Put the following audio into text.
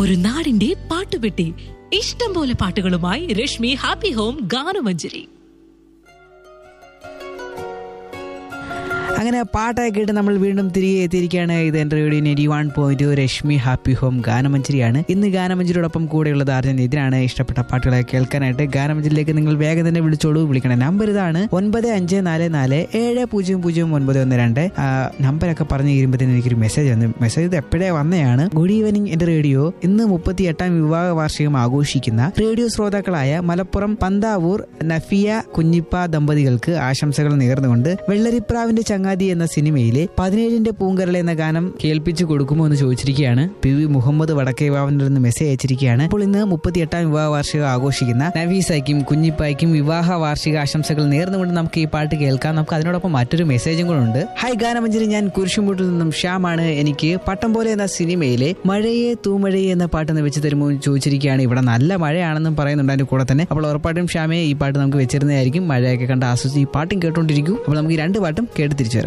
ഒരു നാടിന്റെ പാട്ടുപെട്ടി ഇഷ്ടം പോലെ പാട്ടുകളുമായി രശ്മി ഹാപ്പി ഹോം ഗാനമഞ്ജരി അങ്ങനെ പാട്ടൊക്കെ കേട്ട് നമ്മൾ വീണ്ടും തിരികെ എത്തിയിരിക്കുകയാണ് ഇത് എൻ്റെ radio ninety one point Rashmi happy home ഗാനമഞ്ചരിയാണ് ഇന്ന് ഗാനമഞ്ചരിയോടൊപ്പം കൂടെയുള്ളത് ആർജൻ ഇതിനാണ് ഇഷ്ടപ്പെട്ട പാട്ടുകളെ കേൾക്കാനായിട്ട് ഗാനമഞ്ചരിയിലേക്ക് നിങ്ങൾ വേഗം തന്നെ വിളിച്ചോളൂ വിളിക്കണം നമ്പർ ഇതാണ് ഒൻപത് അഞ്ച് നാല് നാല് ഏഴ് പൂജ്യം പൂജ്യം ഒൻപത് ഒന്ന് രണ്ട് ആ, നമ്പരൊക്കെ പറഞ്ഞു കഴിയുമ്പോഴത്തേന് എനിക്കൊരു മെസ്സേജ് വന്നു മെസ്സേജ് ഇത് എപ്പോഴേ വന്നതാണ് ഗുഡ് ഈവനിങ് എൻ്റെ റേഡിയോ ഇന്ന് മുപ്പത്തി എട്ടാം വിവാഹ വാർഷികം ആഘോഷിക്കുന്ന റേഡിയോ ശ്രോതാക്കളായ മലപ്പുറം പന്താവൂർ നഫിയ കുഞ്ഞിപ്പ ദമ്പതികൾക്ക് ആശംസകൾ നേർന്നുകൊണ്ട് വെള്ളരിപ്രാവിന്റെ ചങ്ങാതി എന്ന സിനിമയിലെ പതിനേഴിന്റെ പൂങ്കരൾ എന്ന ഗാനം കേൾപ്പിച്ചു കൊടുക്കുമോ എന്ന് ചോദിച്ചിരിക്കുകയാണ് പി വി മുഹമ്മദ് വടക്കേവാവിന്റെ നിന്ന് മെസ്സേജ് അയച്ചിരിക്കുകയാണ് അപ്പോൾ ഇന്ന് മുപ്പത്തി എട്ടാം വിവാഹ വാർഷികം ആഘോഷിക്കുന്ന നവീസയ്ക്കും കുഞ്ഞിപ്പായ്ക്കും വിവാഹ വാർഷിക ആശംസകൾ നേർന്നുകൊണ്ട് നമുക്ക് ഈ പാട്ട് കേൾക്കാം നമുക്ക് അതിനോടൊപ്പം മറ്റൊരു മെസ്സേജും കൂടെ ഉണ്ട് ഹായ് ഗാനമഞ്ജരി ഞാൻ കുരിശുമുട്ടിൽ നിന്നും ശ്യാമാണ് എനിക്ക് പട്ടം പോലെ എന്ന സിനിമയിലെ മഴയെ തൂമഴയെ എന്ന പാട്ടൊന്ന് വെച്ച് തരുമോ എന്ന് ചോദിച്ചിരിക്കുകയാണ് ഇവിടെ നല്ല മഴയാണെന്നും പറയുന്നുണ്ട് അതിന്റെ കൂടെ തന്നെ അപ്പോൾ ഉറപ്പായിട്ടും ശ്യാമയെ ഈ പാട്ട് നമുക്ക് വെച്ചിരുന്നതായിരിക്കും മഴയൊക്കെ കണ്ട് ആസ്വദിച്ച് ഈ പാട്ടും കേട്ടോണ്ടിരിക്കും അപ്പോൾ നമുക്ക് ഈ രണ്ട് പാട്ടും കേട്ട് തിരിച്ചു വരാം